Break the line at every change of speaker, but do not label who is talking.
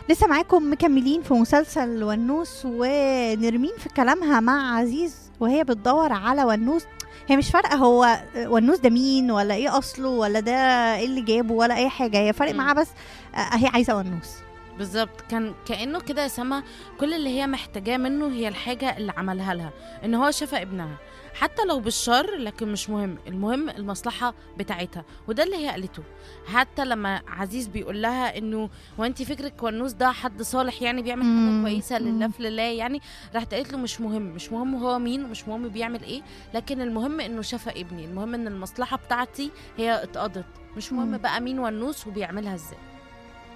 لسه معاكم مكملين في مسلسل ونوس ونرمين في كلامها مع عزيز وهي بتدور على ونوس هي مش فارقه هو ونوس ده مين ولا ايه اصله ولا ده ايه اللي جابه ولا اي حاجه هي فارق
مم.
معاها بس آه، هي عايزه ونوس
بالظبط كان كانه كده يا سما كل اللي هي محتاجاه منه هي الحاجه اللي عملها لها ان هو شفى ابنها حتى لو بالشر لكن مش مهم المهم المصلحه بتاعتها وده اللي هي قالته حتى لما عزيز بيقول لها انه وانت فكرك ونوس ده حد صالح يعني بيعمل حاجه
مم.
كويسه لله
مم.
في لله يعني راحت قالت له مش مهم مش مهم هو مين ومش مهم بيعمل ايه لكن المهم انه شفى ابني المهم ان المصلحه بتاعتي هي اتقضت مش مهم
مم.
بقى مين ونوس وبيعملها ازاي